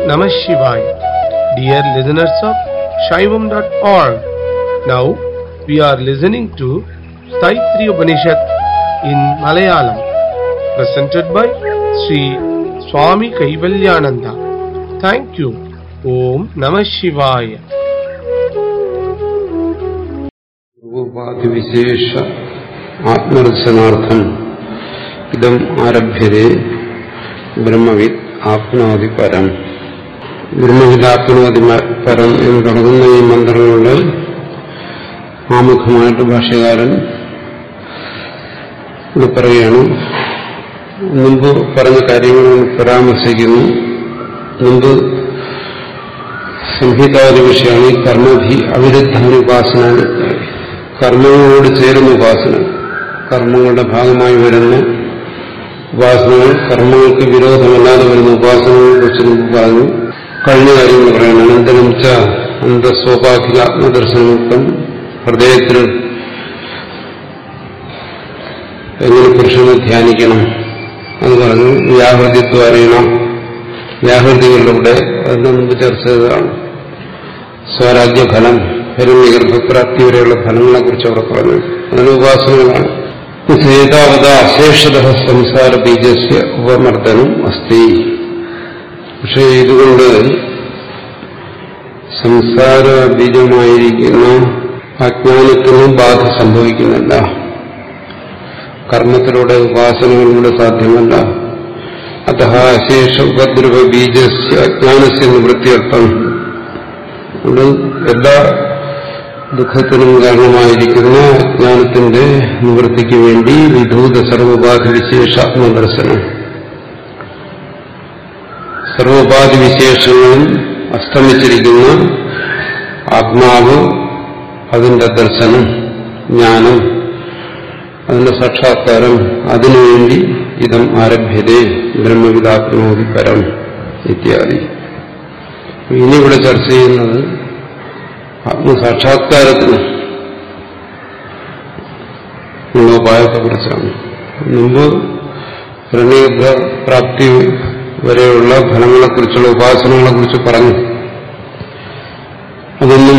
Namah Shivaya. Dear listeners of Shaivam.org, now we are listening to Staitri Upanishad in Malayalam, presented by Sri Swami Kaivalyananda. Thank you. Om Namah Shivaya. ഉപാധിവിശേഷ ആത്മദർശനാർത്ഥം ഇതം ആരഭ്യതേ ബ്രഹ്മവിദ് ആപ്നോതി പരം ബ്രഹ്മവിദ് ആപ്നോതി മ- പരം എന്ന് തുടങ്ങുന്ന ഈ മന്ത്രങ്ങളിൽ ആമുഖമായിട്ട് ഭാഷ്യകാരൻ ഇവിടെ പറയുകയാണ് മുമ്പ് പറഞ്ഞ കാര്യങ്ങൾ പരാമർശിക്കുന്നു മുമ്പ് സംഹിതാദി വിഷയമാണ് ഈ കർമ്മഭി അവിരുദ്ധാനുപാസന കർമ്മങ്ങളോട് ചേരുന്ന ഉപാസന കർമ്മങ്ങളുടെ ഭാഗമായി വരുന്ന ഉപാസനകൾ കർമ്മങ്ങൾക്ക് വിരോധമല്ലാതെ വരുന്ന ഉപാസനകളെ കുറിച്ച് നമുക്ക് പറഞ്ഞു കഴിഞ്ഞ കാര്യങ്ങൾ പറയണം അനന്തരം ച അന്തസ്വപാധിക ആത്മദർശനമുക്തം ഹൃദയത്തിൽ എങ്ങനെ പുരുഷനെ ധ്യാനിക്കണം അത് പറഞ്ഞു വ്യാഹൃതിത്വറിയണ വ്യാഹൃതികളിലൂടെ അതെല്ലാം മുമ്പ് ചർച്ച ചെയ്തതാണ് സ്വരാജ്യഫലം ഹിരണ്യഗർഭപ്രാപ്തി വരെയുള്ള ഫലങ്ങളെ കുറിച്ച് അവിടെ പറഞ്ഞു അതിന് ഉപാസനകളാണ് ചേതാവത അശേഷത സംസാര ബീജസ്യ ഉപമർദ്ദനം അസ്തി പക്ഷേ ഇതുകൊണ്ട് സംസാര ബീജമായിരിക്കുന്ന അജ്ഞാനത്തിനും ബാധ സംഭവിക്കുന്നില്ല കർമ്മത്തിലൂടെ ഉപാസനകളിലൂടെ സാധ്യമല്ല അത അശേഷ ഉപദ്രവ ബീജസ്യ അജ്ഞാനസ്യ നിവൃത്തിയർത്ഥം ഇവിടെ എല്ലാ ദുഃഖത്തിനും കാരണമായിരിക്കുന്ന അജ്ഞാനത്തിന്റെ നിവൃത്തിക്ക് വേണ്ടി വിധൂത സർവോപാധി വിശേഷാത്മദർശനം സർവോപാധി വിശേഷങ്ങളും അസ്തമിച്ചിരിക്കുന്ന ആത്മാവ് അതിന്റെ ദർശനം ജ്ഞാനം അതിന്റെ സാക്ഷാത്കാരം അതിനുവേണ്ടി ഇതം ആരഭ്യതേ ബ്രഹ്മവിദാത്മോതി പരം ഇത്യാദി ഇനി ഇവിടെ ചർച്ച ചെയ്യുന്നത് ആത്മസാക്ഷാത്കാരത്തിന് ഉള്ള ഉപായത്തെക്കുറിച്ചാണ് മുമ്പ് പ്രണീത പ്രാപ്തി വരെയുള്ള ഫലങ്ങളെക്കുറിച്ചുള്ള ഉപാസനകളെക്കുറിച്ച് പറഞ്ഞു അതൊന്നും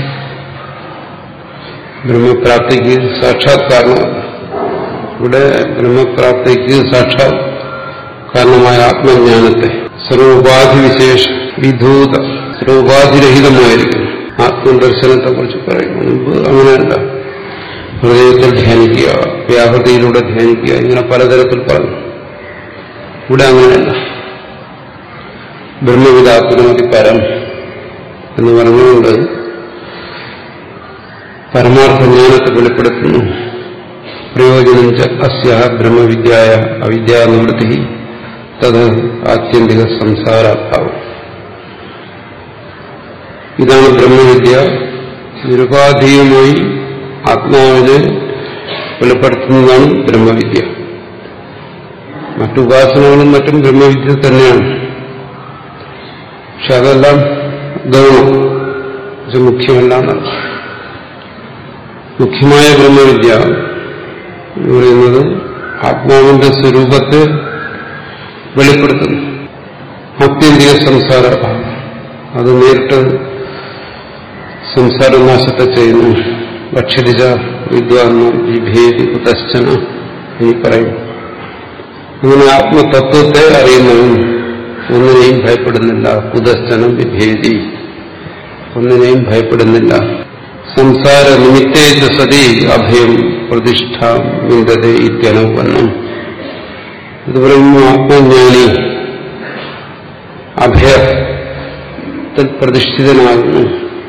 ബ്രഹ്മപ്രാപ്തിക്ക് സാക്ഷാത്കാരണമല്ല ഇവിടെ ബ്രഹ്മപ്രാപ്തിക്ക് സാക്ഷാത് കാരണമായ ആത്മജ്ഞാനത്തെ സർവോപാധി വിശേഷ വിധൂത സർവോപാധിരഹിതമായിരിക്കും ആത്മദർശനത്തെ കുറിച്ച് പറയുന്നു മുമ്പ് അങ്ങനെയല്ല ഹൃദയത്തിൽ ധ്യാനിക്കുക വ്യാഹൃതിയിലൂടെ ധ്യാനിക്കുക ഇങ്ങനെ പലതരത്തിൽ പറഞ്ഞു ഇവിടെ അങ്ങനെയല്ല ബ്രഹ്മവിദാത്മതി പരം എന്ന് പറഞ്ഞുകൊണ്ട് പരമാർത്ഥ ജ്ഞാനത്തെ വെളിപ്പെടുത്തുന്നു പ്രയോജനം ച അസ്യ ബ്രഹ്മവിദ്യായ അവിദ്യാനിവൃത്തി തത് ആത്യന്തിക സംസാരാഭാവം ഇതാണ് ബ്രഹ്മവിദ്യ നിരുപാധീയമായി ആത്മാവിനെ വെളിപ്പെടുത്തുന്നതാണ് ബ്രഹ്മവിദ്യ മറ്റുപാസനകളും മറ്റും ബ്രഹ്മവിദ്യ തന്നെയാണ് പക്ഷെ അതെല്ലാം ഗൗണം പക്ഷെ മുഖ്യമല്ല എന്നാണ് മുഖ്യമായ ബ്രഹ്മവിദ്യ എന്ന് പറയുന്നത് ആത്മാവിന്റെ സ്വരൂപത്തെ വെളിപ്പെടുത്തുന്നു ആത്യന്തിക സംസാര അത് നേരിട്ട് സംസാരനാശത്തെ ചെയ്യുന്നു ഭക്ഷ്യതിച്ച വിദ്വാന്ന് വിഭേദി കുതശ്ചന ഇനി പറയും അങ്ങനെ ആത്മതത്വത്തെ അറിയുന്നവൻ ഒന്നിനെയും ഭയപ്പെടുന്നില്ല കുതശ്ചനം വിഭേദി ഒന്നിനെയും ഭയപ്പെടുന്നില്ല സംസാര നിമിത്തേജ സതി അഭയം പ്രതിഷ്ഠ വിന്ദത ഇത്യനുപന്നം ഇത് പറയുന്നു ആത്മജ്ഞാനി അഭയത്തിൽ പ്രതിഷ്ഠിതനാകുന്നു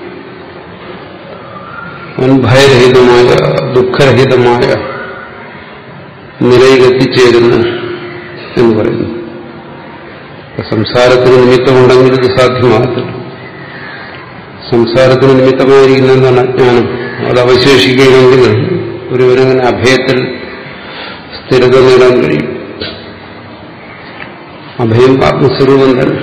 അവൻ ഭയരഹിതമായ ദുഃഖരഹിതമായ നിലയിൽ എത്തിച്ചേരുന്നു എന്ന് പറയുന്നു സംസാരത്തിന് നിമിത്തമുണ്ടെങ്കിൽ ഇത് സാധ്യമാകത്തില്ല സംസാരത്തിന് നിമിത്തമായിരിക്കുന്ന എന്താണ് അജ്ഞാനം അത് അവശേഷിക്കുകയാണെങ്കിൽ ഒരുവനങ്ങനെ അഭയത്തിൽ സ്ഥിരത നേടാൻ കഴിയും അഭയം ആത്മസ്വരൂപം തന്നെ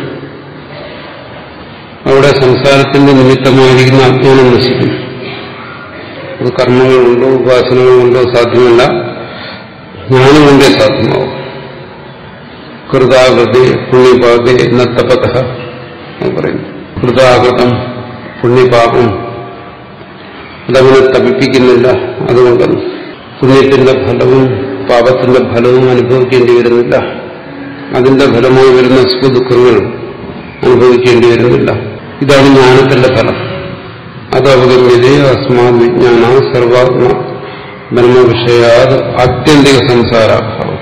അവിടെ സംസാരത്തിന്റെ നിമിത്തമായിരിക്കുന്ന അജ്ഞാനം നശിക്കും അത് കർമ്മങ്ങളുണ്ടോ ഉപാസനകളുണ്ടോ സാധ്യമല്ല ജ്ഞാനം കൊണ്ടേ സാധ്യമാവും കൃതാകൃതി പുണ്യപാകെ നത്തപത അത് പറയുന്നു കൃതാകൃതം പുണ്യപാപം അതവനെ തപിപ്പിക്കുന്നില്ല അതുകൊണ്ടാണ് പുണ്യത്തിന്റെ ഫലവും പാപത്തിന്റെ ഫലവും അനുഭവിക്കേണ്ടി വരുന്നില്ല അതിന്റെ ഫലമായി വരുന്ന സുഖദുഃഖങ്ങൾ അനുഭവിക്കേണ്ടി വരുന്നില്ല ഇതാണ് ജ്ഞാനത്തിന്റെ ഫലം അത് അവഗമ്യതേ അസ്മാ വിജ്ഞാന സർവാത്മ ബ്രഹ്മവിഷയാത് ആത്യന്തിക സംസാരാഭാവം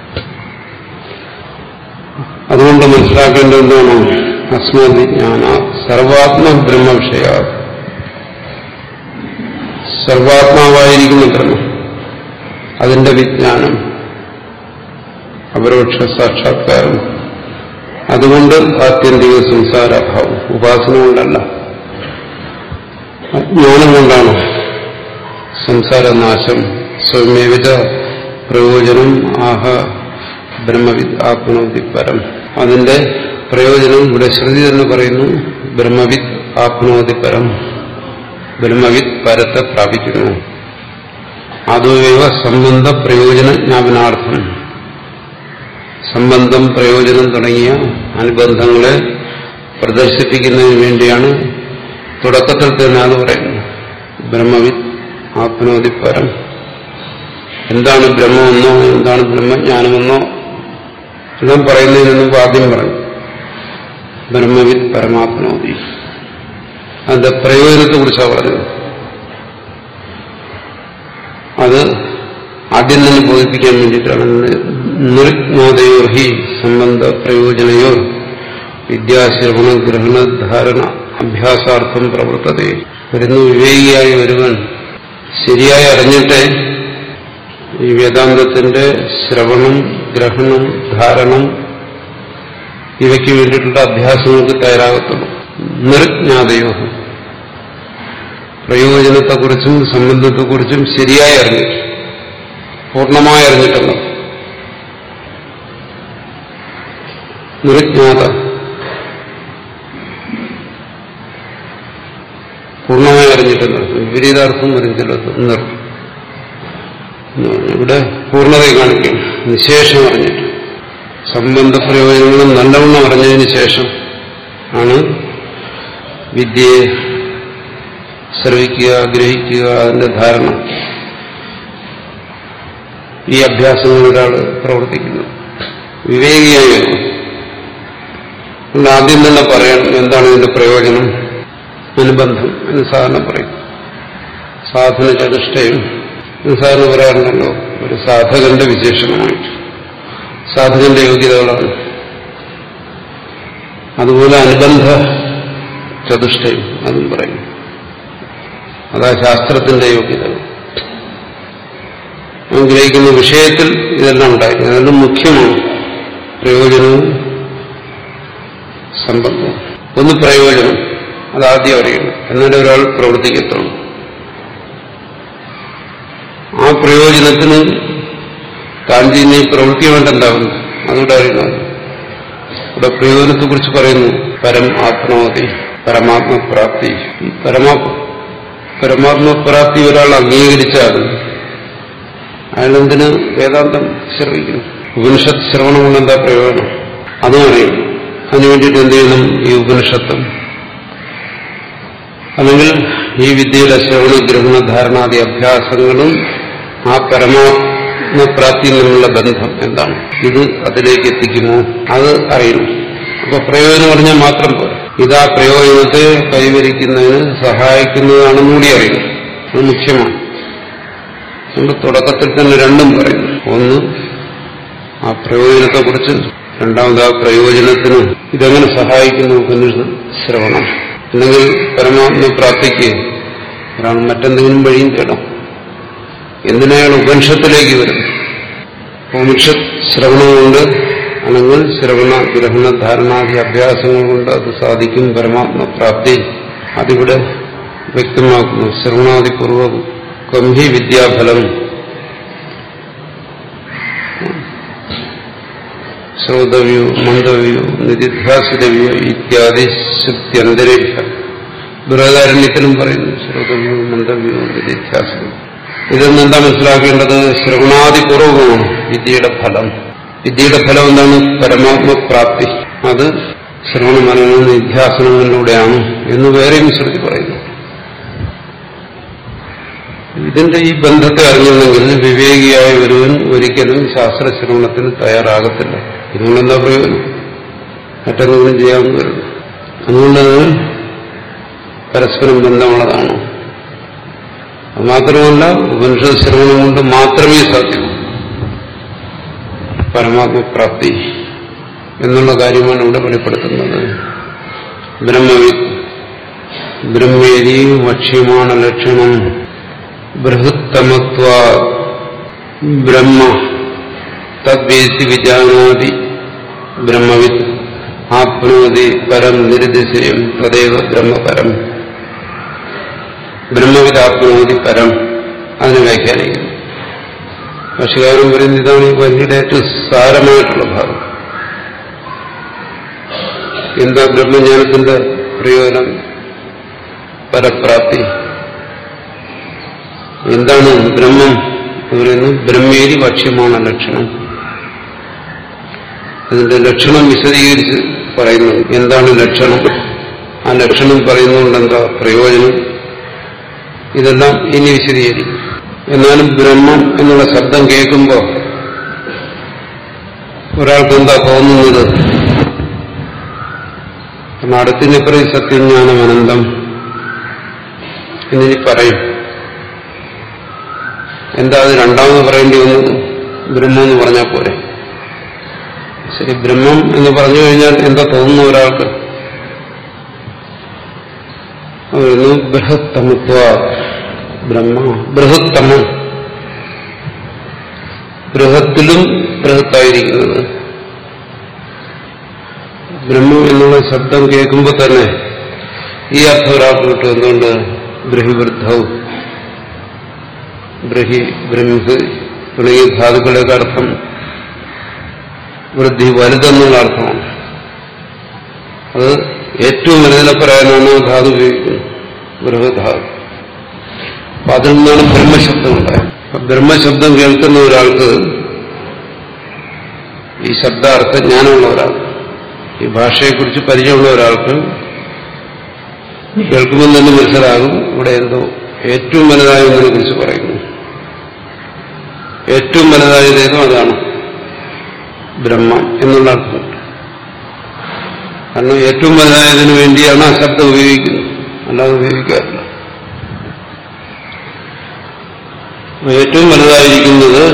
അതുകൊണ്ട് മനസ്സിലാക്കേണ്ടത് എന്താണ് അസ്മാത് വിജ്ഞാന സർവാത്മ ബ്രഹ്മവിഷയ സർവാത്മാവായിരിക്കുന്ന ബ്രഹ്മം അതിന്റെ വിജ്ഞാനം അപരോക്ഷ സാക്ഷാത്കാരം അതുകൊണ്ട് ആത്യന്തിക സംസാരാഭാവം ഉപാസന കൊണ്ടല്ല ജ്ഞാനം കൊണ്ടാണ് സംസാരനാശം സ്വയമേവിത പ്രയോജനം ആഹ ബ്രഹ്മവിദ് ആത്മനോതി പരം അതിന്റെ പ്രയോജനം ഇവിടെ ശ്രുതി തന്നെ പറയുന്നു ബ്രഹ്മവിദ് ആത്മനോതി പരം ബ്രഹ്മവിദ് പരത്തെ പ്രാപിക്കുന്നു അതുവൈവ സംബന്ധ പ്രയോജന ജ്ഞാപനാർത്ഥം സംബന്ധം പ്രയോജനം തുടങ്ങിയ അനുബന്ധങ്ങളെ പ്രദർശിപ്പിക്കുന്നതിന് വേണ്ടിയാണ് തുടക്കത്തിൽ തന്നെ അത് പറയുന്നത് ബ്രഹ്മവിദ് ആത്മനോതി പരം എന്താണ് ബ്രഹ്മമെന്നോ എന്താണ് ബ്രഹ്മജ്ഞാനമെന്നോ എല്ലാം പറയുന്നതിന് മുമ്പ് ആദ്യം പറഞ്ഞു ബ്രഹ്മവിദ് പരമാത്മനോതി അതിന്റെ പ്രയോജനത്തെ കുറിച്ചാണ് പറഞ്ഞത് അത് ആദ്യം തന്നെ ബോധിപ്പിക്കാൻ വേണ്ടിയിട്ടാണ് നിർജ്ഞാതയോർ ഹി സംബന്ധ പ്രയോജനയോർ വിദ്യാശ്രവണ ഗ്രഹണ ധാരണ അഭ്യാസാർത്ഥം പ്രവർത്തത വരുന്ന വിവേകിയായ ഒരുവൻ ശരിയായി അറിഞ്ഞിട്ടേ ഈ വേദാന്തത്തിന്റെ ശ്രവണം ഗ്രഹണം ധാരണം ഇവയ്ക്ക് വേണ്ടിയിട്ടുള്ള അഭ്യാസങ്ങൾക്ക് തയ്യാറാകത്തുള്ളൂ നിർജ്ഞാതയോ പ്രയോജനത്തെക്കുറിച്ചും സംബന്ധത്തെക്കുറിച്ചും ശരിയായി അറിഞ്ഞിട്ട് പൂർണ്ണമായി അറിഞ്ഞിട്ടല്ല നിർജ്ഞാത പൂർണ്ണമായി അറിഞ്ഞിട്ടില്ല വിപരീതാർത്ഥം വരും ചിലത് നിർ ഇവിടെ പൂർണ്ണതയെ കാണിക്കും നിശേഷം അറിഞ്ഞിട്ട് സംബന്ധ പ്രയോജനങ്ങളും നല്ലവണ്ണം അറിഞ്ഞതിന് ശേഷം ആണ് വിദ്യയെ ശ്രവിക്കുക ഗ്രഹിക്കുക അതിന്റെ ധാരണ ഈ അഭ്യാസങ്ങൾ ഒരാൾ പ്രവർത്തിക്കുന്നു വിവേകിയായി വരുന്നു അതുകൊണ്ട് ആദ്യം തന്നെ പറയണം എന്താണ് ഇതിന്റെ പ്രയോജനം അനുബന്ധം എന്ന് സാധാരണ പറയും സാധന ചതുഷ്ടയും എന്ന് സാധാരണ പറയാറുണ്ടല്ലോ ഒരു സാധകന്റെ വിശേഷണമായിട്ട് സാധകന്റെ യോഗ്യതകളാണ് അതുപോലെ അനുബന്ധ ചതുഷ്ടയും അതും പറയും അതാ ശാസ്ത്രത്തിന്റെ യോഗ്യതകൾ നാം ഗ്രഹിക്കുന്ന വിഷയത്തിൽ ഇതെല്ലാം ഉണ്ടായിരുന്നു അതെല്ലാം മുഖ്യമാണ് പ്രയോജനവും സംബന്ധവും ഒന്ന് പ്രയോജനം അതാദ്യം അറിയണം എന്നാലേ ഒരാൾ പ്രവർത്തിക്കത്തുള്ളൂ ആ പ്രയോജനത്തിന് കാഞ്ചിനെ പ്രവൃത്തി വേണ്ടെന്താവുന്നു അതുകൂടെ അറിയണം ഇവിടെ പ്രയോജനത്തെക്കുറിച്ച് പറയുന്നു പരം ആത്മാവതി പരമാത്മപ്രാപ്തി ഈ പരമാ പരമാത്മപ്രാപ്തി ഒരാൾ അംഗീകരിച്ചാൽ അയാളെന്തിന് വേദാന്തം ശ്രവിക്കുന്നു ഉപനിഷത്ത് ശ്രവണം കൊണ്ട് എന്താ പ്രയോജനം അതും അറിയണം അതിനു വേണ്ടിയിട്ട് എന്ത് ചെയ്യണം ഈ ഉപനിഷത്തും അല്ലെങ്കിൽ ഈ വിദ്യയുടെ ശ്രവണ ഗ്രഹണ ധാരണാദി അഭ്യാസങ്ങളും ആ പരമാത്മപ്രാപ്തിയിൽ നിന്നുള്ള ബന്ധം എന്താണ് ഇത് അതിലേക്ക് എത്തിക്കുമോ അത് അറിയണം അപ്പൊ പ്രയോജനം അറിഞ്ഞാൽ മാത്രം പോരാ ഇതാ പ്രയോജനത്തെ കൈവരിക്കുന്നതിന് സഹായിക്കുന്നതാണെന്നുകൂടി അറിയണം അത് മുഖ്യമാണ് അതുകൊണ്ട് തുടക്കത്തിൽ തന്നെ രണ്ടും പറയുന്നു ഒന്ന് ആ പ്രയോജനത്തെക്കുറിച്ച് രണ്ടാമത് ആ പ്രയോജനത്തിന് ഇതെങ്ങനെ സഹായിക്കുന്നു ഉപനിഷത്ത് ശ്രവണം അല്ലെങ്കിൽ പരമാത്മ പ്രാപ്തിക്ക് ഒരാൾ മറ്റെന്തെങ്കിലും വഴിയും തേടാം എന്തിനയാൾ ഉപനിഷത്തിലേക്ക് വരും ഉപനിഷത്ത് ശ്രവണം കൊണ്ട് അല്ലെങ്കിൽ ശ്രവണ ഗ്രഹണ ധാരണാദി അഭ്യാസങ്ങൾ കൊണ്ട് അത് സാധിക്കും പരമാത്മപ്രാപ്തി അതിവിടെ വ്യക്തമാക്കുന്നു ശ്രവണാദിപൂർവകം ഹി വിദ്യാഫലം ശ്രോതവ്യോ മന്ദവ്യോ നിധിധ്യാസിതവ്യോ ഇത്യാദി ശ്രുത്യന്തരേഭ്യ ബൃഹദാരണ്യത്തിലും പറയുന്നു ശ്രോതവ്യോ മന്ദവ്യോ നിധിധ്യാസിതം ഇതെന്ന് എന്താ മനസ്സിലാക്കേണ്ടത് ശ്രവണാദിപൂർവകമാണ് വിദ്യയുടെ ഫലം വിദ്യയുടെ ഫലം എന്താണ് പരമാത്മപ്രാപ്തി അത് ശ്രവണ മനന നിധ്യാസനങ്ങളിലൂടെയാണ് എന്ന് വേറെയും ശ്രുതി പറയുന്നു ഇതിന്റെ ഈ ബന്ധത്തെ അറിഞ്ഞില്ലെങ്കിൽ വിവേകിയായ ഒരുവൻ ഒരിക്കലും ശാസ്ത്ര ശ്രവണത്തിന് തയ്യാറാകത്തില്ല ഇതുകൊണ്ട് എന്താ പ്രയോജനം മറ്റെന്തെങ്കിലും ചെയ്യാമെന്ന് വരുന്നു അതുകൊണ്ട് അത് പരസ്പരം ബന്ധമുള്ളതാണ് അത് മാത്രമല്ല ഉപനിഷത്ത് ശ്രവണം കൊണ്ട് മാത്രമേ സാധ്യൂ പരമാത്മപ്രാപ്തി എന്നുള്ള കാര്യമാണ് ഇവിടെ വെളിപ്പെടുത്തുന്നത് ബ്രഹ്മവി ബ്രഹ്മേരി വക്ഷ്യമാണ് ലക്ഷണം ബൃഹത്തമത്വ ബ്രഹ്മ തദ്വേസി വിജാനാതി ബ്രഹ്മവിത് ആപ്നോതി പരം നിരുദിശയം തദേവ ബ്രഹ്മപരം ബ്രഹ്മവിത് ആപ്നോതി പരം അതിനെ വ്യാഖ്യാനിക്കുന്നു ഭാഷകാരൻ പറയുന്നത് ഇതാണ് ഈ വല്യയുടെ ഏറ്റവും സാരമായിട്ടുള്ള ഭാഗം എന്താ ബ്രഹ്മജ്ഞാനത്തിന്റെ പ്രയോജനം പരപ്രാപ്തി എന്താണ് ബ്രഹ്മം എന്ന് പറയുന്നത് ബ്രഹ്മേരി ഭക്ഷ്യമാണ് ലക്ഷണം അതിന്റെ ലക്ഷണം വിശദീകരിച്ച് പറയുന്നത് എന്താണ് ലക്ഷണം ആ ലക്ഷണം പറയുന്നതുകൊണ്ട് എന്താ പ്രയോജനം ഇതെല്ലാം ഇനി വിശദീകരിക്കും എന്നാലും ബ്രഹ്മം എന്നുള്ള ശബ്ദം കേൾക്കുമ്പോൾ ഒരാൾക്ക് എന്താ തോന്നുന്നത് കാരണം അടുത്തിനിപ്പുറം സത്യജ്ഞാനം അനന്തം എന്നിനി പറയും എന്താ അത് രണ്ടാമത് പറയേണ്ടി വന്നത് ബ്രഹ്മം എന്ന് പറഞ്ഞാൽ പോരെ ശരി ബ്രഹ്മം എന്ന് പറഞ്ഞു കഴിഞ്ഞാൽ എന്താ തോന്നുന്നു ഒരാൾക്ക് അവരുന്നു ബൃഹത്തമത്വ ബ്രഹ്മ ബൃഹത്തമം ബൃഹത്തിലും ബൃഹത്തായിരിക്കുന്നത് ബ്രഹ്മം എന്നുള്ള ശബ്ദം കേൾക്കുമ്പോൾ തന്നെ ഈ അർത്ഥം ഒരാൾക്ക് കിട്ടും എന്തുകൊണ്ട് ബ്രഹിവൃദ്ധവും ബ്രഹി ബ്രഹ്മ തുടങ്ങിയ ധാതുക്കളുടെയൊക്കെ അർത്ഥം വൃദ്ധി വലുതെന്നുള്ള അർത്ഥമാണ് അത് ഏറ്റവും വലുതിനെ പറയാനാണ് ധാതു ഉപയോഗിക്കുന്നത് ബൃഹധാതു അപ്പൊ അതിൽ നിന്നാണ് ബ്രഹ്മശബ്ദം ഉണ്ടായത് അപ്പൊ ബ്രഹ്മശബ്ദം കേൾക്കുന്ന ഒരാൾക്ക് ഈ ശബ്ദാർത്ഥ ജ്ഞാനമുള്ള ഒരാൾ ഈ ഭാഷയെക്കുറിച്ച് പരിചയമുള്ള ഒരാൾക്ക് കേൾക്കുമ്പോൾ തന്നെ മനസ്സിലാകും ഇവിടെ എന്തോ ഏറ്റവും വലുതായ ഒന്നിനെ കുറിച്ച് പറയുന്നു ഏറ്റവും വലുതായതേതും അതാണ് ബ്രഹ്മം എന്നുള്ള അർത്ഥം കാരണം ഏറ്റവും വലുതായതിനു വേണ്ടിയാണ് ആ ശബ്ദം ഉപയോഗിക്കുന്നത് അല്ലാതെ ഉപയോഗിക്കാറില്ല ഏറ്റവും വലുതായിരിക്കുന്നത്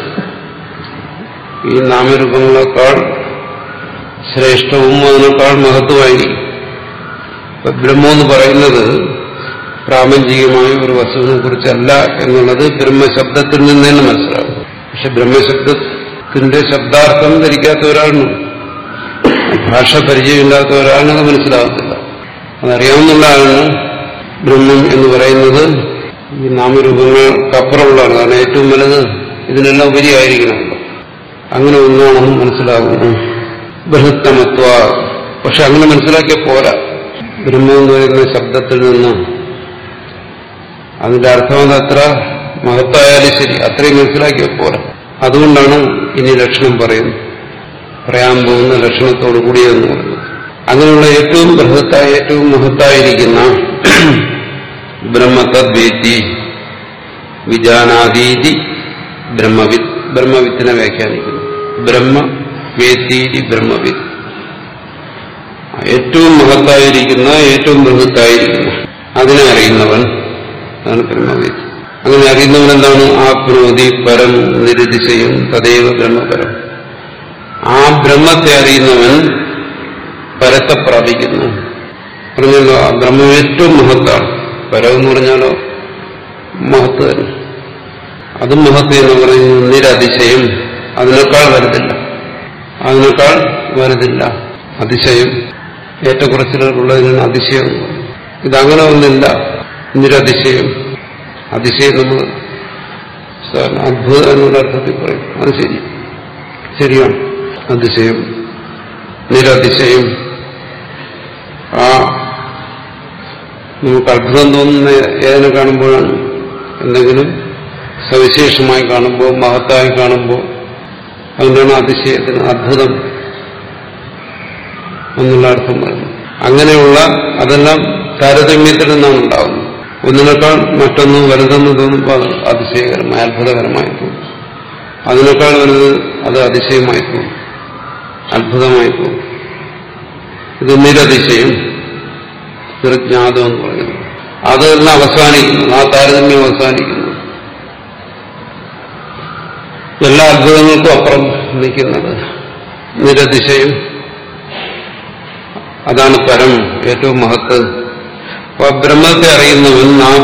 ഈ നാമരൂപങ്ങളെക്കാൾ ശ്രേഷ്ഠവും അതിനേക്കാൾ മഹത്വമായിരിക്കും ഇപ്പൊ ബ്രഹ്മം എന്ന് പറയുന്നത് പ്രാപഞ്ചികമായ ഒരു വസ്തുവിനെ കുറിച്ചല്ല എന്നുള്ളത് ബ്രഹ്മശബ്ദത്തിൽ നിന്ന് തന്നെ മനസ്സിലാകും പക്ഷെ ബ്രഹ്മശബ്ദത്തിന്റെ ശബ്ദാർത്ഥം ധരിക്കാത്ത ഒരാളിനും ഭാഷ പരിചയമില്ലാത്ത ഒരാളിനത് മനസ്സിലാകത്തില്ല അതറിയാവുന്ന ആളിന് ബ്രഹ്മം എന്ന് പറയുന്നത് ഈ നാമരൂപങ്ങൾക്കപ്പുറമുള്ളതാണ് കാരണം ഏറ്റവും വലുത് ഇതിനെല്ലാം ഉപരിയായിരിക്കണമല്ലോ അങ്ങനെ ഒന്നാണെന്ന് മനസ്സിലാകുന്നു ബൃഹത്തമത്വ പക്ഷെ അങ്ങനെ മനസ്സിലാക്കിയ പോരാ ബ്രഹ്മം എന്ന് പറയുന്ന ശബ്ദത്തിൽ നിന്ന് അതിന്റെ അർത്ഥം അത് അത്ര മഹത്തായാലും ശരി അത്രയും മനസ്സിലാക്കിയ പോരാ അതുകൊണ്ടാണ് ഇനി ലക്ഷണം പറയുന്നത് പറയാൻ പോകുന്ന ലക്ഷണത്തോടു കൂടിയെന്ന് പറയുന്നത് അങ്ങനെയുള്ള ഏറ്റവും ബൃഹത്തായ ഏറ്റവും മഹത്തായിരിക്കുന്ന ബ്രഹ്മതദ്വേത്തി വിജാനാദീതി ബ്രഹ്മവിത്ത് ബ്രഹ്മവിത്തിനെ വ്യാഖ്യാനിക്കുന്നു ബ്രഹ്മ വേത്തീതി ബ്രഹ്മവിത്ത് ഏറ്റവും മഹത്തായിരിക്കുന്ന ഏറ്റവും ബൃഹത്തായിരിക്കുന്ന അതിനെ അറിയുന്നവൻ അതാണ് ബ്രഹ്മവിത്ത് അങ്ങനെ അറിയുന്നവൻ എന്താണ് ആപ്നോതി പരം നിരതിശയം തദൈവ ബ്രഹ്മപരം ആ ബ്രഹ്മത്തെ അറിയുന്നവൻ പരത്തെ പ്രാപിക്കുന്നു പറഞ്ഞല്ലോ ആ ബ്രഹ്മം ഏറ്റവും മഹത്താണ് പരം എന്ന് പറഞ്ഞാലോ മഹത്ത് തന്നെ അതും മഹത്ത് എന്ന് പറയുന്നത് നിരതിശയം അതിനേക്കാൾ വലുതില്ല അതിനേക്കാൾ വലുതില്ല അതിശയം ഏറ്റക്കുറച്ചിലുള്ളതിനാണ് അതിശയം എന്ന് പറയുന്നത് ഇതങ്ങനെ ഒന്നില്ല നിരതിശയം അതിശയം നമ്മൾ സാധാരണ അത്ഭുതം എന്നുള്ള അർത്ഥത്തിൽ പറയും അത് ശരി ശരിയാണ് അതിശയം നിരതിശയം ആ നമുക്ക് അത്ഭുതം തോന്നുന്ന ഏതിനെ കാണുമ്പോഴാണ് എന്തെങ്കിലും സവിശേഷമായി കാണുമ്പോൾ മഹത്തായി കാണുമ്പോൾ അതുകൊണ്ടാണ് അതിശയത്തിന് അത്ഭുതം എന്നുള്ള അർത്ഥം പറയുന്നു അങ്ങനെയുള്ള അതെല്ലാം താരതമ്യത്തിൽ നിന്നാണ് ഉണ്ടാകുന്നത് ഒന്നിനേക്കാൾ മറ്റൊന്ന് വലുതെന്ന് തോന്നുമ്പോൾ അത് അതിശയകരമായി അത്ഭുതകരമായി തോന്നും അതിനേക്കാൾ വലുത് അത് അതിശയമായി തോന്നും അത്ഭുതമായി തോന്നും ഇത് നിരതിശയം നിർജ്ഞാതം എന്ന് പറയുന്നത് അതെല്ലാം അവസാനിക്കുന്നു ആ താരതമ്യം അവസാനിക്കുന്നു എല്ലാ അത്ഭുതങ്ങൾക്കും അപ്പുറം നിൽക്കുന്നത് നിരതിശയം അതാണ് പരം ഏറ്റവും മഹത്ത് അപ്പൊ ബ്രഹ്മത്തെ അറിയുന്നവൻ ആ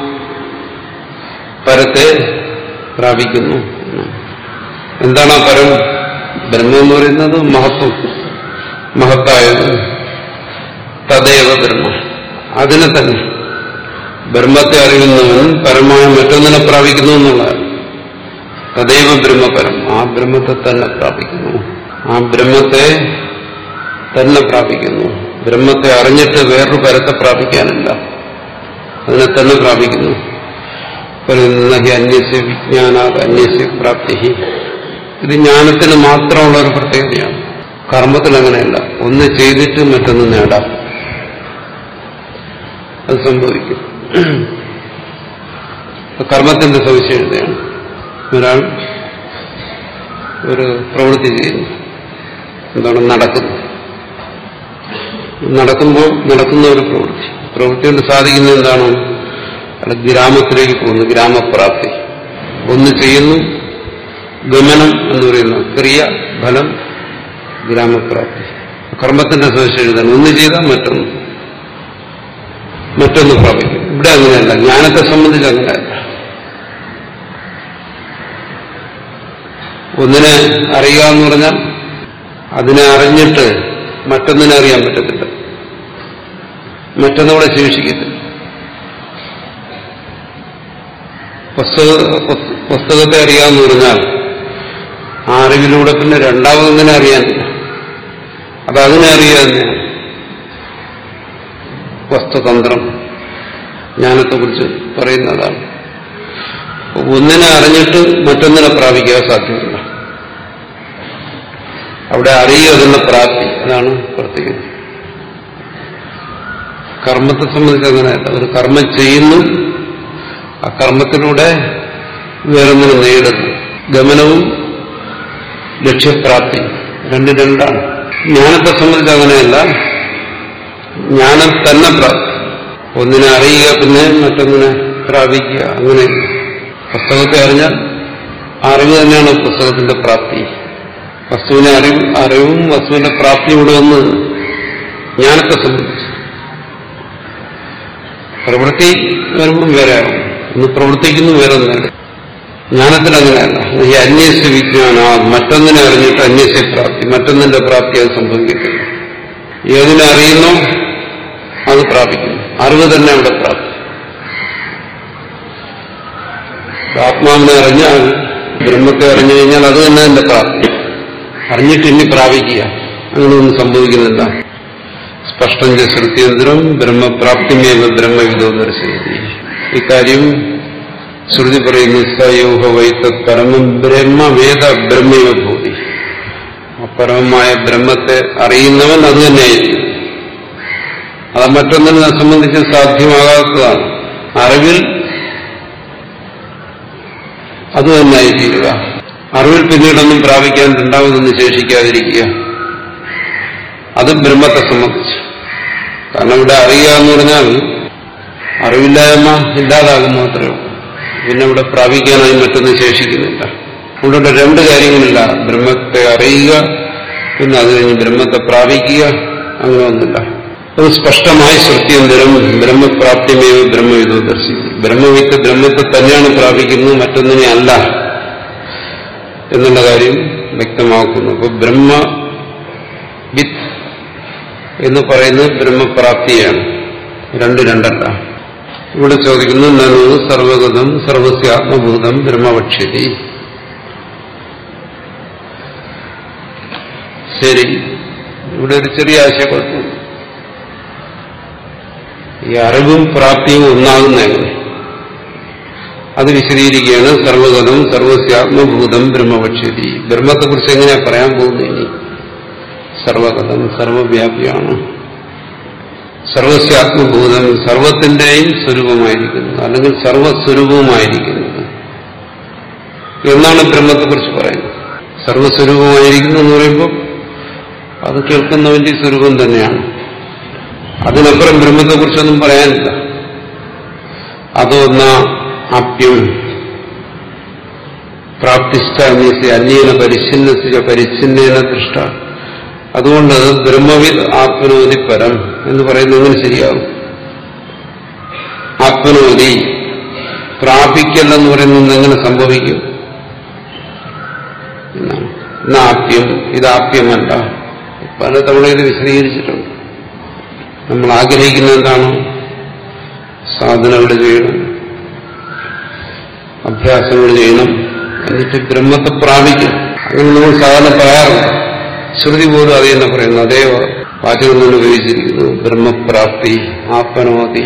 പരത്തെ പ്രാപിക്കുന്നു എന്താണ് ആ പരം ബ്രഹ്മം എന്ന് പറയുന്നത് മഹത്വം മഹത്തായത് തദേവ ബ്രഹ്മ അതിനെ തന്നെ ബ്രഹ്മത്തെ അറിയുന്നവൻ പരമായ മറ്റൊന്നിനെ പ്രാപിക്കുന്നു എന്നുള്ളതാണ് തദൈവ ബ്രഹ്മപരം ആ ബ്രഹ്മത്തെ തന്നെ പ്രാപിക്കുന്നു ആ ബ്രഹ്മത്തെ തന്നെ പ്രാപിക്കുന്നു ബ്രഹ്മത്തെ അറിഞ്ഞിട്ട് വേറൊരു പരത്തെ പ്രാപിക്കാനില്ല അതിനെ തന്നെ പ്രാപിക്കുന്നു പറയുന്ന ഹി അന്യസ്യ വിജ്ഞാനാത് അന്യസ്യ പ്രാപ്തി ഇത് ജ്ഞാനത്തിന് മാത്രമുള്ള ഒരു പ്രത്യേകതയാണ് കർമ്മത്തിൽ അങ്ങനെയല്ല ഒന്ന് ചെയ്തിട്ട് മറ്റൊന്ന് നേടാം അത് സംഭവിക്കും കർമ്മത്തിന്റെ സവിശേഷതയാണ് ഒരാൾ ഒരു പ്രവൃത്തി ചെയ്യുന്നു എന്താണ് നടക്കുന്നു നടക്കുമ്പോൾ നടക്കുന്ന ഒരു പ്രവൃത്തി പ്രവൃത്തി കൊണ്ട് സാധിക്കുന്നത് എന്താണ് അയാൾ ഗ്രാമത്തിലേക്ക് പോകുന്നു ഗ്രാമപ്രാപ്തി ഒന്ന് ചെയ്യുന്നു ഗമനം എന്ന് പറയുന്ന ക്രിയ ഫലം ഗ്രാമപ്രാപ്തി കർമ്മത്തിന്റെ സവിശേഷതയാണ് ഒന്ന് ചെയ്താൽ മറ്റൊന്ന് മറ്റൊന്ന് പ്രാപിക്കും ഇവിടെ അങ്ങനെയല്ല ജ്ഞാനത്തെ സംബന്ധിച്ച് അങ്ങനെയല്ല ഒന്നിനെ അറിയുക എന്ന് പറഞ്ഞാൽ അതിനെ അറിഞ്ഞിട്ട് മറ്റൊന്നിനെ അറിയാൻ പറ്റത്തില്ല മറ്റൊന്നുകൂടെ ശേഷിക്കത്തില്ല പുസ്തക പുസ്തകത്തെ അറിയാമെന്ന് പറഞ്ഞാൽ ആ അറിവിലൂടെ പിന്നെ രണ്ടാമതൊന്നിനെ അറിയാനില്ല അത് അതിനെ അറിയുക തന്നെയാണ് വസ്തുതന്ത്രം ജ്ഞാനത്തെക്കുറിച്ച് പറയുന്നതാണ് ഒന്നിനെ അറിഞ്ഞിട്ട് മറ്റൊന്നിനെ പ്രാപിക്കാൻ സാധ്യമല്ല അവിടെ അറിയുക അതിന്റെ പ്രാപ്തി അതാണ് പ്രത്യേകത കർമ്മത്തെ സംബന്ധിച്ച് അങ്ങനെയല്ല ഒരു കർമ്മം ചെയ്യുന്നു ആ കർമ്മത്തിലൂടെ വേറൊന്നിനെ നേടുന്നു ഗമനവും ലക്ഷ്യപ്രാപ്തി രണ്ട് രണ്ടാണ് ജ്ഞാനത്തെ സംബന്ധിച്ച് അങ്ങനെയല്ല ജ്ഞാനം തന്നെ പ്രാപ്തി ഒന്നിനെ അറിയുക പിന്നെ മറ്റൊന്നിനെ പ്രാപിക്കുക അങ്ങനെ പുസ്തകത്തെ അറിഞ്ഞാൽ അറിവ് തന്നെയാണ് പുസ്തകത്തിന്റെ പ്രാപ്തി വസ്തുവിനെ അറിവ് അറിവും വസ്തുവിന്റെ പ്രാപ്തിയും ഇവിടെ വന്ന് ജ്ഞാനത്തെ സംബന്ധിച്ച് പ്രവൃത്തി വരുമ്പം വേറെ ആകും ഒന്ന് പ്രവർത്തിക്കുന്നു വേറെ ഒന്നല്ല ജ്ഞാനത്തിൽ അങ്ങനെയല്ല ഈ അന്വേഷിച്ച വിജ്ഞാന മറ്റൊന്നിനെ അറിഞ്ഞിട്ട് അന്വേഷിച്ച പ്രാപ്തി മറ്റൊന്നിന്റെ പ്രാപ്തി അത് സംഭവിക്കത്തില്ല ഏതിനെ അറിയുന്നോ അത് പ്രാപിക്കുന്നു അറിവ് തന്നെ അവിടെ പ്രാപ്തി ആത്മാവിനെ അറിഞ്ഞാൽ ബ്രഹ്മത്തെ അറിഞ്ഞു കഴിഞ്ഞാൽ അത് തന്നെ എന്റെ പ്രാപ്തി അറിഞ്ഞിട്ട് ഇനി പ്രാപിക്കുക അങ്ങനെയൊന്നും സംഭവിക്കുന്നില്ല സ്പഷ്ടം ശ്രുതിയന്ത്രം ബ്രഹ്മപ്രാപ്തിമേവ ബ്രഹ്മവിദോ ദർശയതി ഇക്കാര്യം ശ്രുതി പറയുന്നു സയോഹ വൈത്തത് പരമം ബ്രഹ്മവേദ ബ്രഹ്മൈവ ഭൂതി ആ പരമമായ ബ്രഹ്മത്തെ അറിയുന്നവൻ അത് തന്നെയായിരിക്കും അത് മറ്റൊന്നിനെ സംബന്ധിച്ച് സാധ്യമാകാത്തതാണ് അറിവിൽ അത് തന്നെയായി തീരുക അറിവിൽ പിന്നീടൊന്നും പ്രാപിക്കാൻ രണ്ടാമതൊന്നും ശേഷിക്കാതിരിക്കുക അത് ബ്രഹ്മത്തെ സംബന്ധിച്ച് കാരണം ഇവിടെ അറിയുക എന്ന് പറഞ്ഞാൽ അറിവില്ലായ്മ ഇല്ലാതാകും മാത്രമേ ഉള്ളൂ പിന്നെ ഇവിടെ പ്രാപിക്കാനായി മറ്റൊന്നും ശേഷിക്കുന്നില്ല അതുകൊണ്ട് രണ്ട് കാര്യങ്ങളില്ല ബ്രഹ്മത്തെ അറിയുക പിന്നെ അത് കഴിഞ്ഞ് ബ്രഹ്മത്തെ പ്രാപിക്കുക അങ്ങനെ ഒന്നില്ല അത് സ്പഷ്ടമായി ശ്രുത്യന്തരം ബ്രഹ്മപ്രാപ്തിമേവ ബ്രഹ്മവിധോ ദർശിക്കും ബ്രഹ്മവിത്ത് ബ്രഹ്മത്തെ തന്നെയാണ് പ്രാപിക്കുന്നത് മറ്റൊന്നിനെ അല്ല എന്നുള്ള കാര്യം വ്യക്തമാക്കുന്നു അപ്പൊ ബ്രഹ്മ വിത്ത് എന്ന് പറയുന്നത് ബ്രഹ്മപ്രാപ്തിയാണ് രണ്ട് രണ്ടല്ല ഇവിടെ ചോദിക്കുന്നു നനു സർവഗതം സർവസ്യാത്മഭൂതം ബ്രഹ്മവക്ഷ്യതി ശരി ഇവിടെ ഒരു ചെറിയ ആശയക്കുഴപ്പം ഈ അറിവും പ്രാപ്തിയും ഒന്നാകുന്ന എങ്ങനെ അത് വിശദീകരിക്കുകയാണ് സർവഗതം സർവസ്യാത്മഭൂതം ബ്രഹ്മവക്ഷ്യതി ബ്രഹ്മത്തെക്കുറിച്ച് എങ്ങനെയാ പറയാൻ പോകുന്നത് ഇനി സർവഗതം സർവവ്യാപിയാണ് സർവസ്യാത്മഭൂതം സർവത്തിന്റെയും സ്വരൂപമായിരിക്കുന്നത് അല്ലെങ്കിൽ സർവസ്വരൂപവുമായിരിക്കുന്നത് എന്നാണ് ബ്രഹ്മത്തെക്കുറിച്ച് പറയുന്നത് സർവസ്വരൂപമായിരിക്കുന്നു എന്ന് പറയുമ്പോൾ അത് കേൾക്കുന്നവന്റെ സ്വരൂപം തന്നെയാണ് അതിനപ്പുറം ബ്രഹ്മത്തെക്കുറിച്ചൊന്നും പറയാനില്ല അതൊന്ന ആപ്യം പ്രാപ്തിഷ്ഠ അന്യേന പരിച്ഛിന്നസിച്ച പരിച്ഛിന്നേന ദൃഷ്ട അതുകൊണ്ട് ബ്രഹ്മവിദ് ആത്മനോതി പരം എന്ന് പറയുന്നത് എങ്ങനെ ശരിയാകും ആത്മനോതി പ്രാപിക്കല്ലെന്ന് പറയുന്നത് എങ്ങനെ സംഭവിക്കും എന്നാണ് ഇന്നാപ്യം ഇതാപ്യമല്ല പല തവണ ഇത് വിശദീകരിച്ചിട്ടുണ്ട് നമ്മൾ ആഗ്രഹിക്കുന്ന എന്താണ് സാധനകൾ ചെയ്യണം അഭ്യാസങ്ങൾ ചെയ്യണം എന്നിട്ട് ബ്രഹ്മത്തെ പ്രാപിക്കും അങ്ങനെ നമ്മൾ സാധാരണ പറയാറുണ്ട് ശ്രുതി പോലും അത് തന്നെ പറയുന്നു അതേ വാചകം തന്നെ ഉപയോഗിച്ചിരിക്കുന്നു ബ്രഹ്മപ്രാപ്തി ആത്മനോതി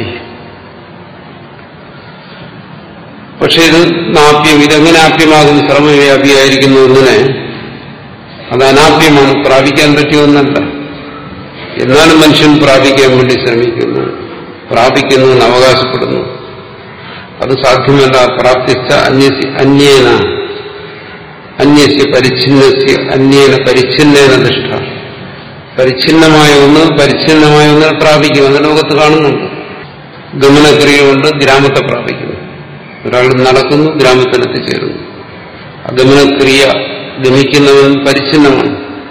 പക്ഷെ ഇത് നാപ്യം ഇതെങ്ങനെ ആപ്യമാകും സർവവ്യാപിയായിരിക്കുന്നു എന്നതിനെ അത് അനാപ്യമാണ് പ്രാപിക്കാൻ പറ്റിയൊന്നല്ല എന്നാലും മനുഷ്യൻ പ്രാപിക്കാൻ വേണ്ടി ശ്രമിക്കുന്നു പ്രാപിക്കുന്നു എന്ന് അവകാശപ്പെടുന്നു അത് സാധ്യമല്ല പ്രാപ്തിച്ച അന്യസി അന്യേന അന്യസ്യ പരിച്ഛിന്നസ്യ അന്യേന പരിച്ഛിന്നേന നിഷ്ഠ പരിച്ഛിന്നമായ ഒന്ന് പരിച്ഛിന്നമായ ഒന്നിനെ പ്രാപിക്കും അത് ലോകത്ത് കാണുന്നുണ്ട് ഗമനക്രിയ കൊണ്ട് ഗ്രാമത്തെ പ്രാപിക്കുന്നു ഒരാൾ നടക്കുന്നു ഗ്രാമത്തിലെത്തിച്ചേരുന്നു ആ ഗമനക്രിയ ഗമിക്കുന്നവൻ പരിച്ഛിന്നമാണ്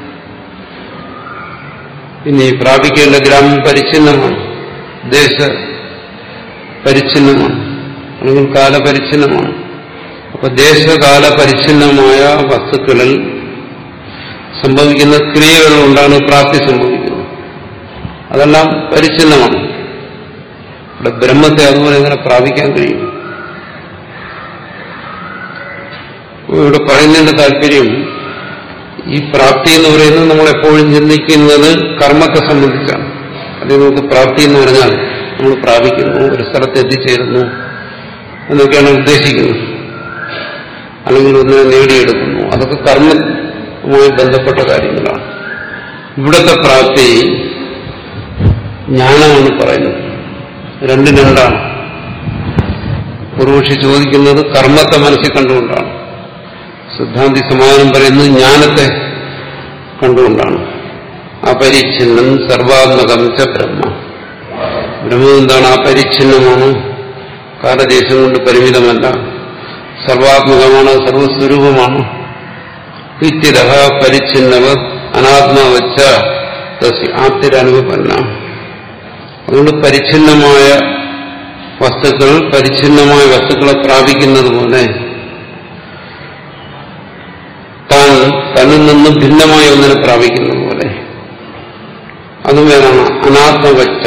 പിന്നെ ഈ പ്രാപിക്കേണ്ട ഗ്രാമം പരിച്ഛിന്നമാണ് ദേശ പരിച്ഛിന്നമാണ് അല്ലെങ്കിൽ കാലപരിച്ഛിന്നമാണ് അപ്പൊ ദേശകാല പരിച്ഛിന്നമായ വസ്തുക്കളിൽ സംഭവിക്കുന്ന ക്രിയകൾ കൊണ്ടാണ് പ്രാപ്തി സംഭവിക്കുന്നത് അതെല്ലാം പരിച്ഛിന്നമാണ് ഇവിടെ ബ്രഹ്മത്തെ അതുപോലെ എങ്ങനെ പ്രാപിക്കാൻ കഴിയും ഇവിടെ പറയുന്നതിന്റെ താല്പര്യം ഈ പ്രാപ്തി എന്ന് പറയുന്നത് നമ്മൾ എപ്പോഴും ചിന്തിക്കുന്നത് കർമ്മത്തെ സംബന്ധിച്ചാണ് അത് നമുക്ക് പ്രാപ്തി എന്ന് പറഞ്ഞാൽ നമ്മൾ പ്രാപിക്കുന്നു ഒരു സ്ഥലത്ത് എത്തിച്ചേരുന്നു എന്നൊക്കെയാണ് ഉദ്ദേശിക്കുന്നത് അല്ലെങ്കിൽ ഒന്നിനെ നേടിയെടുക്കുന്നു അതൊക്കെ കർമ്മവുമായി ബന്ധപ്പെട്ട കാര്യങ്ങളാണ് ഇവിടുത്തെ പ്രാപ്തി ജ്ഞാനമാണ് പറയുന്നത് രണ്ടും രണ്ടാണ് പൂർവക്ഷി ചോദിക്കുന്നത് കർമ്മത്തെ മനസ്സിൽ കണ്ടുകൊണ്ടാണ് സിദ്ധാന്തി സമാധാനം പറയുന്നത് ജ്ഞാനത്തെ കണ്ടുകൊണ്ടാണ് അപരിച്ഛിന്നം സർവാത്മകം ച ബ്രഹ്മ ബ്രഹ്മം എന്താണ് അപരിച്ഛിന്നമാണ് കാലദേശം കൊണ്ട് പരിമിതമല്ല സർവാത്മകമാണ് സർവസ്വരൂപമാണ് ഇത്തിര പരിച്ഛിന്നവ അനാത്മാവച്ച ആപ്തിരനുപന്ന അതുകൊണ്ട് പരിച്ഛിന്നമായ വസ്തുക്കൾ പരിച്ഛിന്നമായ വസ്തുക്കളെ പ്രാപിക്കുന്നത് പോലെ താൻ തന്നിൽ നിന്ന് ഭിന്നമായ ഒന്നിനെ പ്രാപിക്കുന്നത് പോലെ അതും വേറാണ് അനാത്മവച്ച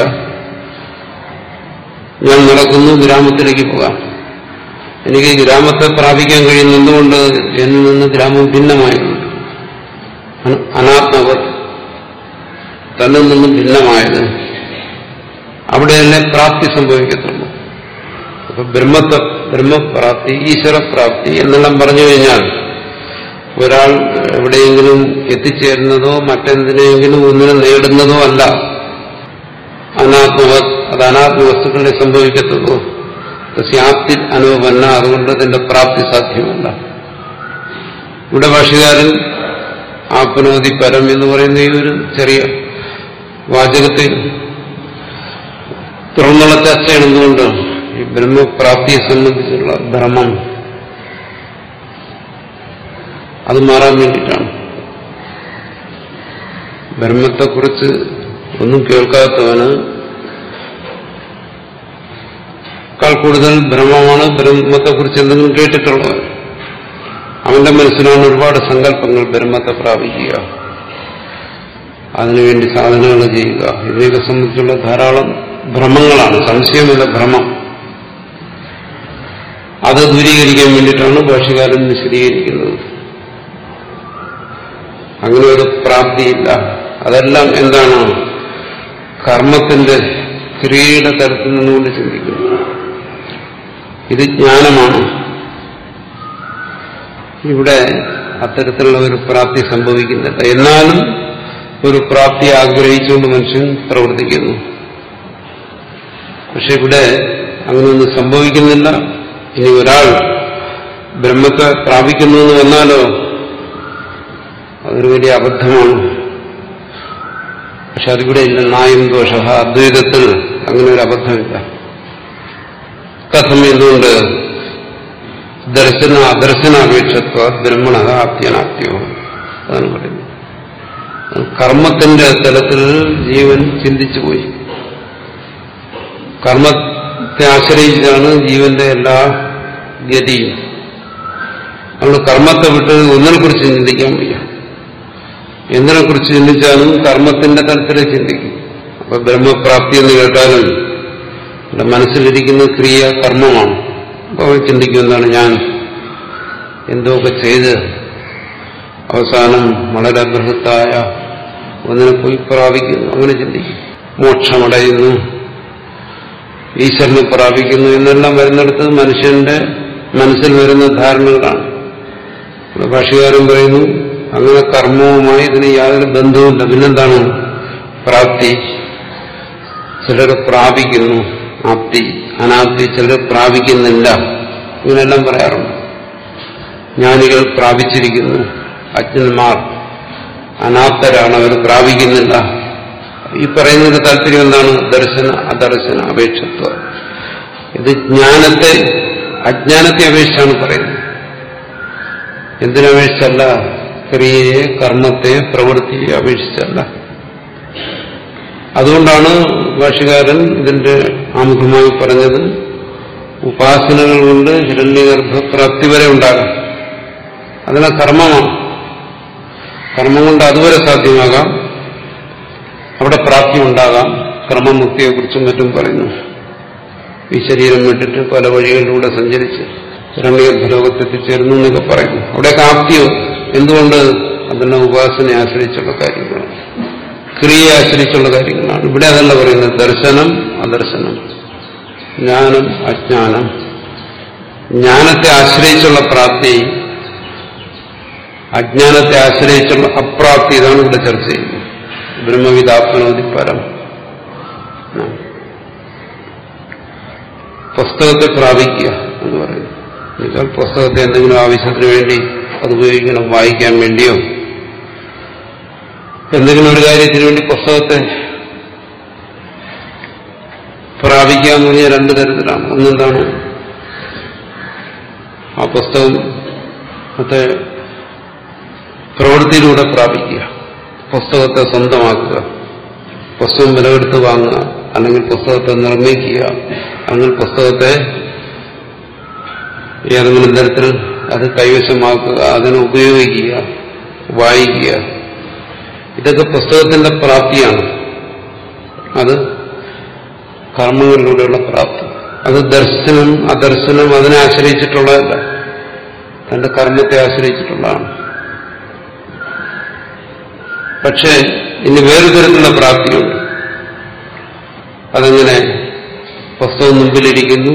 ഞാൻ നടക്കുന്നു ഗ്രാമത്തിലേക്ക് പോകാം എനിക്ക് ഗ്രാമത്തെ പ്രാപിക്കാൻ കഴിയുന്ന എന്തുകൊണ്ട് എന്നിൽ നിന്ന് ഗ്രാമം ഭിന്നമായതുകൊണ്ട് അനാത്മവ തന്നിൽ നിന്നും ഭിന്നമായത് അവിടെയല്ലേ പ്രാപ്തി സംഭവിക്കത്തുള്ളൂ അപ്പൊ ബ്രഹ്മത്തെ ബ്രഹ്മപ്രാപ്തി ഈശ്വരപ്രാപ്തി എന്നെല്ലാം പറഞ്ഞു കഴിഞ്ഞാൽ ഒരാൾ എവിടെയെങ്കിലും എത്തിച്ചേരുന്നതോ മറ്റെന്തിനെങ്കിലും ഒന്നിനെ നേടുന്നതോ അല്ല അനാത്മവ അത് അനാത്മ വസ്തുക്കളെ സംഭവിക്കത്തുള്ളൂ സ്യാപ്തി അനുഭവമല്ല അതുകൊണ്ട് അതിന്റെ പ്രാപ്തി സാധ്യമല്ല ഇവിടെ ഭാഷകാരൻ ആത്മനോതി പരം എന്ന് പറയുന്ന ഈ ഒരു ചെറിയ വാചകത്തിൽ തുറന്നുള്ള ചർച്ചയാണ് എന്തുകൊണ്ട് ഈ ബ്രഹ്മപ്രാപ്തിയെ സംബന്ധിച്ചുള്ള ഭ്രമം അത് മാറാൻ വേണ്ടിയിട്ടാണ് ബ്രഹ്മത്തെക്കുറിച്ച് ഒന്നും കേൾക്കാത്തവന് ക്കാൾ കൂടുതൽ ബ്രഹ്മമാണ് ബ്രഹ്മത്തെക്കുറിച്ച് എന്തെങ്കിലും കേട്ടിട്ടുള്ളവൻ അവന്റെ മനസ്സിലാണ് ഒരുപാട് സങ്കല്പങ്ങൾ ബ്രഹ്മത്തെ പ്രാപിക്കുക അതിനുവേണ്ടി സാധനങ്ങൾ ചെയ്യുക ഇതിനെയൊക്കെ സംബന്ധിച്ചുള്ള ധാരാളം ഭ്രമങ്ങളാണ് സംശയമില്ല ഭ്രമം അത് ദൂരീകരിക്കാൻ വേണ്ടിയിട്ടാണ് ഭാഷകാരൻ വിശദീകരിക്കുന്നത് അങ്ങനെ ഒരു പ്രാപ്തിയില്ല അതെല്ലാം എന്താണ് കർമ്മത്തിന്റെ ക്രിയയുടെ തരത്തിൽ നിന്നുകൊണ്ട് ചിന്തിക്കുന്നു ഇത് ജ്ഞാനമാണ് ഇവിടെ അത്തരത്തിലുള്ള ഒരു പ്രാപ്തി സംഭവിക്കുന്നില്ല എന്നാലും ഒരു പ്രാപ്തി ആഗ്രഹിച്ചുകൊണ്ട് മനുഷ്യൻ പ്രവർത്തിക്കുന്നു പക്ഷെ ഇവിടെ അങ്ങനെയൊന്നും സംഭവിക്കുന്നില്ല ഇനി ഒരാൾ ബ്രഹ്മത്തെ പ്രാപിക്കുന്നു എന്ന് വന്നാലോ അതൊരു വലിയ അബദ്ധമാണ് പക്ഷെ അതിവിടെ ഇല്ല നായം ദോഷ അദ്വൈതത്തിൽ അങ്ങനെ ഒരു അബദ്ധമില്ല കഥം എന്തുകൊണ്ട് ദർശന അദർശനാപേക്ഷത്വ ബ്രഹ്മണ ആപ്യനാപ്യോ അതാണ് പറയുന്നത് കർമ്മത്തിന്റെ തലത്തിൽ ജീവൻ ചിന്തിച്ചു പോയി കർമ്മത്തെ ആശ്രയിച്ചാണ് ജീവന്റെ എല്ലാ ഗതിയും അതുകൊണ്ട് കർമ്മത്തെ വിട്ട് ഒന്നിനെക്കുറിച്ച് ചിന്തിക്കാൻ വയ്യ എന്തിനെക്കുറിച്ച് ചിന്തിച്ചാലും കർമ്മത്തിന്റെ തലത്തിലേ ചിന്തിക്കും അപ്പൊ ബ്രഹ്മപ്രാപ്തി എന്ന് കേട്ടാലും എന്റെ മനസ്സിലിരിക്കുന്ന ക്രിയ കർമ്മമാണ് അപ്പൊ അവൻ ചിന്തിക്കും എന്താണ് ഞാൻ എന്തൊക്കെ ചെയ്ത് അവസാനം വളരെ ബൃഹത്തായ ഒന്നിനെ പോയി പ്രാപിക്കുന്നു അങ്ങനെ ചിന്തിക്കും മോക്ഷമടയുന്നു ഈശ്വരനെ പ്രാപിക്കുന്നു എന്നെല്ലാം വരുന്നിടത്ത് മനുഷ്യന്റെ മനസ്സിൽ വരുന്ന ധാരണകളാണ് ഇവിടെ ഭാഷകാരൻ പറയുന്നു അങ്ങനെ കർമ്മവുമായി ഇതിന് യാതൊരു ബന്ധവുമില്ല പിന്നെന്താണ് പ്രാപ്തി ചിലർ പ്രാപിക്കുന്നു ആപ്തി അനാപ്തി ചിലർ പ്രാപിക്കുന്നില്ല ഇങ്ങനെല്ലാം പറയാറുണ്ട് ജ്ഞാനികൾ പ്രാപിച്ചിരിക്കുന്നു അജ്ഞന്മാർ അനാപ്തരാണ് അവർ പ്രാപിക്കുന്നില്ല ഈ പറയുന്നതിന്റെ താല്പര്യം എന്താണ് ദർശന അദർശന അപേക്ഷത്വം ഇത് ജ്ഞാനത്തെ അജ്ഞാനത്തെ അപേക്ഷിച്ചാണ് പറയുന്നത് എന്തിനപേക്ഷിച്ചല്ല ക്രിയയെ കർമ്മത്തെ പ്രവൃത്തിയെ അപേക്ഷിച്ചല്ല അതുകൊണ്ടാണ് ഭാഷകാരൻ ഇതിന്റെ ആമുഖമായി പറഞ്ഞത് ഉപാസനകൾ കൊണ്ട് ഹിരണ്യഗർഭപ്രാപ്തി വരെ ഉണ്ടാകാം അതിനെ കർമ്മമാണ് കർമ്മം കൊണ്ട് അതുവരെ സാധ്യമാകാം അവിടെ പ്രാപ്തി ഉണ്ടാകാം ക്രമമുക്തിയെക്കുറിച്ചും മറ്റും പറയുന്നു ഈ ശരീരം വിട്ടിട്ട് പല വഴികളിലൂടെ സഞ്ചരിച്ച് ഹിരണ്യഗർഭലോകത്തെത്തിച്ചേരുന്നു എന്നൊക്കെ പറയുന്നു അവിടെയൊക്കെ ആപ്തിയോ എന്തുകൊണ്ട് അതെല്ലാം ഉപാസനയെ ആശ്രയിച്ചുള്ള കാര്യങ്ങളാണ് ക്രിയയെ ആശ്രയിച്ചുള്ള കാര്യങ്ങളാണ് ഇവിടെ അതല്ല പറയുന്നത് ദർശനം അദർശനം ജ്ഞാനം അജ്ഞാനം ജ്ഞാനത്തെ ആശ്രയിച്ചുള്ള പ്രാപ്തി അജ്ഞാനത്തെ ആശ്രയിച്ചുള്ള അപ്രാപ്തി ഇതാണ് ഇവിടെ ചർച്ച ചെയ്യുന്നത് ബ്രഹ്മവിദാത്മനോതി പരം പുസ്തകത്തെ പ്രാപിക്കുക എന്ന് പറയുന്നു എന്നുവെച്ചാൽ പുസ്തകത്തെ എന്തെങ്കിലും ആവശ്യത്തിന് വേണ്ടി അത് ഉപയോഗിക്കണം വായിക്കാൻ വേണ്ടിയോ എന്തെങ്കിലും ഒരു കാര്യത്തിന് വേണ്ടി പുസ്തകത്തെ പ്രാപിക്കുക എന്ന് പറഞ്ഞാൽ രണ്ട് തരത്തിലാണ് ഒന്നെന്താണ് ആ പുസ്തകം മറ്റേ പ്രവൃത്തിയിലൂടെ പ്രാപിക്കുക പുസ്തകത്തെ സ്വന്തമാക്കുക പുസ്തകം വിലവെടുത്ത് വാങ്ങുക അല്ലെങ്കിൽ പുസ്തകത്തെ നിർമ്മിക്കുക അല്ലെങ്കിൽ പുസ്തകത്തെ ഏതെങ്കിലും തരത്തിൽ അത് കൈവശമാക്കുക അതിനെ ഉപയോഗിക്കുക വായിക്കുക ഇതൊക്കെ പുസ്തകത്തിന്റെ പ്രാപ്തിയാണ് അത് കർമ്മങ്ങളിലൂടെയുള്ള പ്രാപ്തി അത് ദർശനം അദർശനം അതിനെ ആശ്രയിച്ചിട്ടുള്ളതല്ല തന്റെ കർമ്മത്തെ ആശ്രയിച്ചിട്ടുള്ളതാണ് പക്ഷേ ഇനി വേറൊരു തരത്തിലുള്ള പ്രാപ്തിയുണ്ട് അതെങ്ങനെ പുസ്തകം മുമ്പിലിരിക്കുന്നു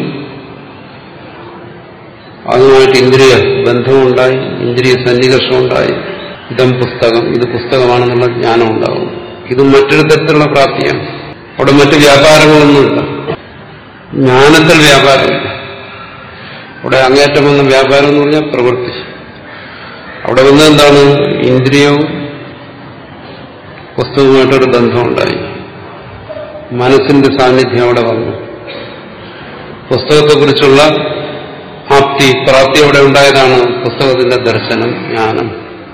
അതുമായിട്ട് ഇന്ദ്രിയ ബന്ധമുണ്ടായി ഇന്ദ്രിയ സന്നികർഷമുണ്ടായി ഇതം പുസ്തകം ഇത് പുസ്തകമാണെന്നുള്ള ജ്ഞാനം ഉണ്ടാകും ഇത് മറ്റൊരു തരത്തിലുള്ള പ്രാപ്തിയാണ് അവിടെ മറ്റു വ്യാപാരങ്ങളൊന്നുമില്ല ജ്ഞാനത്തിൽ വ്യാപാരമില്ല അവിടെ അങ്ങേറ്റം വന്ന വ്യാപാരം എന്ന് പറഞ്ഞാൽ പ്രവൃത്തി അവിടെ വന്നത് എന്താണ് ഇന്ദ്രിയവും പുസ്തകവുമായിട്ടൊരു ബന്ധമുണ്ടായി മനസ്സിന്റെ സാന്നിധ്യം അവിടെ വന്നു പുസ്തകത്തെക്കുറിച്ചുള്ള ആപ്തി പ്രാപ്തി അവിടെ ഉണ്ടായതാണ് പുസ്തകത്തിന്റെ ദർശനം ജ്ഞാനം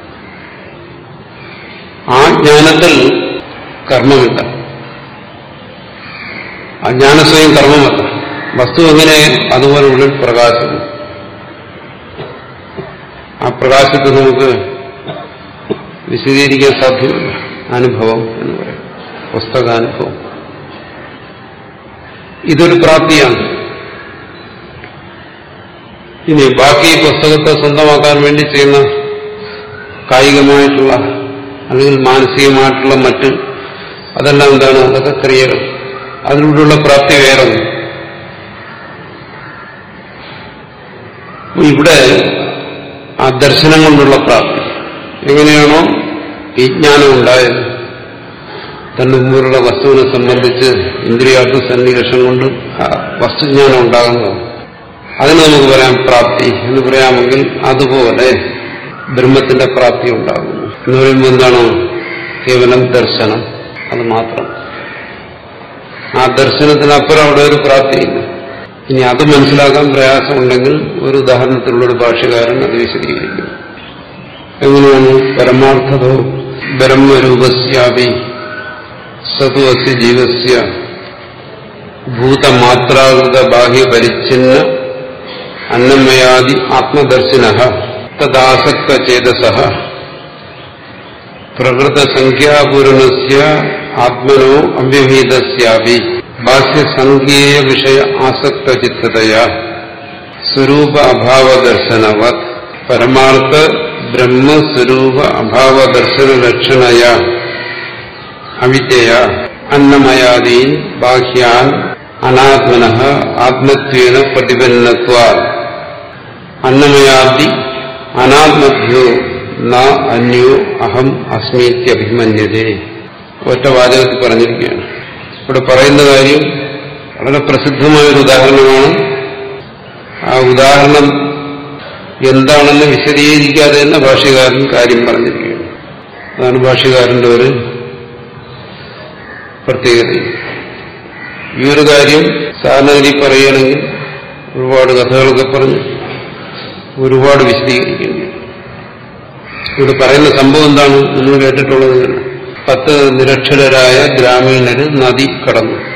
ആ ജ്ഞാനത്തിൽ കർമ്മമില്ല ആ ജ്ഞാന സ്വയം കർമ്മമല്ല വസ്തു എങ്ങനെ അതുപോലെ ഉള്ളിൽ പ്രകാശം ആ പ്രകാശത്തെ നമുക്ക് വിശദീകരിക്കാൻ സാധ്യമല്ല അനുഭവം എന്ന് പറയും പുസ്തകാനുഭവം ഇതൊരു പ്രാപ്തിയാണ് ഇനി ബാക്കി പുസ്തകത്തെ സ്വന്തമാക്കാൻ വേണ്ടി ചെയ്യുന്ന കായികമായിട്ടുള്ള അല്ലെങ്കിൽ മാനസികമായിട്ടുള്ള മറ്റ് അതെല്ലാം എന്താണ് അതൊക്കെ ക്രിയകൾ അതിലൂടെയുള്ള പ്രാപ്തി വേറെ ഒന്ന്. ഇവിടെ ആ ദർശനം കൊണ്ടുള്ള പ്രാപ്തി എങ്ങനെയാണോ ഈ ജ്ഞാനം ഉണ്ടായത് തന്റെ മുമ്പിലുള്ള വസ്തുവിനെ സംബന്ധിച്ച് ഇന്ദ്രിയാർത്ഥ സന്നിവേഷം കൊണ്ട് ആ വസ്തുജ്ഞാനം ഉണ്ടാകുന്നതാണ് അതിന് നമുക്ക് പറയാം പ്രാപ്തി എന്ന് പറയാമെങ്കിൽ അതുപോലെ ബ്രഹ്മത്തിന്റെ പ്രാപ്തി ഉണ്ടാകുന്നു എന്ന് പറയുമ്പോൾ എന്താണ് കേവലം ദർശനം അത് മാത്രം ആ ദർശനത്തിനപ്പുറം അവിടെ ഒരു പ്രാപ്തിയില്ല ഇനി അത് മനസ്സിലാക്കാൻ പ്രയാസമുണ്ടെങ്കിൽ ഒരു ഉദാഹരണത്തിലുള്ള ഒരു ഭാഷകാരൻ അത് വിശദീകരിക്കും എങ്ങനെയാണ് പരമാർത്ഥതോ ബ്രഹ്മരൂപസ്യാപി സതു അസ്യ ജീവസ്യ ഭൂതമാത്രാകൃത ബാഹ്യപരിച്ഛിന്ന അന്നമയാദി ആത്മദർശിന തദാസക്ത ചേതസ പ്രകൃതസംഖ്യാപൂരണസ്യ ആത്മനോ അവ്യവീതസ്യാപി ബാഹ്യസംഖ്യേയ വിഷയ ആസക്തചിത്തതയാ സ്വരൂപ അഭാവദർശനവത് പരമാർത്ഥ ബ്രഹ്മസ്വരൂപ അഭാവദർശന ലക്ഷണയ അവിദ്യയ അന്നമയാദീൻ ബാഹ്യാൻ അനാത്മന ആത്മത്വേന പ്രതിപന്നത്വാ അന്നമയാദി അനാത്മഭ്യോ ന അന്യോ അഹം അസ്മീത്യഭിമന്യതേ ഒറ്റ വാചകത്തിൽ പറഞ്ഞിരിക്കുകയാണ് ഇവിടെ പറയുന്ന കാര്യം വളരെ പ്രസിദ്ധമായ ഒരു ഉദാഹരണമാണ് ആ ഉദാഹരണം എന്താണെന്ന് വിശദീകരിക്കാതെ തന്നെ ഭാഷ്യകാരൻ കാര്യം പറഞ്ഞിരിക്കുകയാണ് അതാണ് ഭാഷ്യകാരന്റെ ഒരു പ്രത്യേകത ഈ ഒരു കാര്യം സാധാരണഗതി പറയുകയാണെങ്കിൽ ഒരുപാട് കഥകളൊക്കെ പറഞ്ഞ് ഒരുപാട് വിശദീകരിക്കേണ്ടി വരും. ഇവിടെ പറയുന്ന സംഭവം എന്താണ് നിങ്ങൾ കേട്ടിട്ടുള്ളത് പത്ത് നിരക്ഷരരായ ഗ്രാമീണര് നദി കടന്നു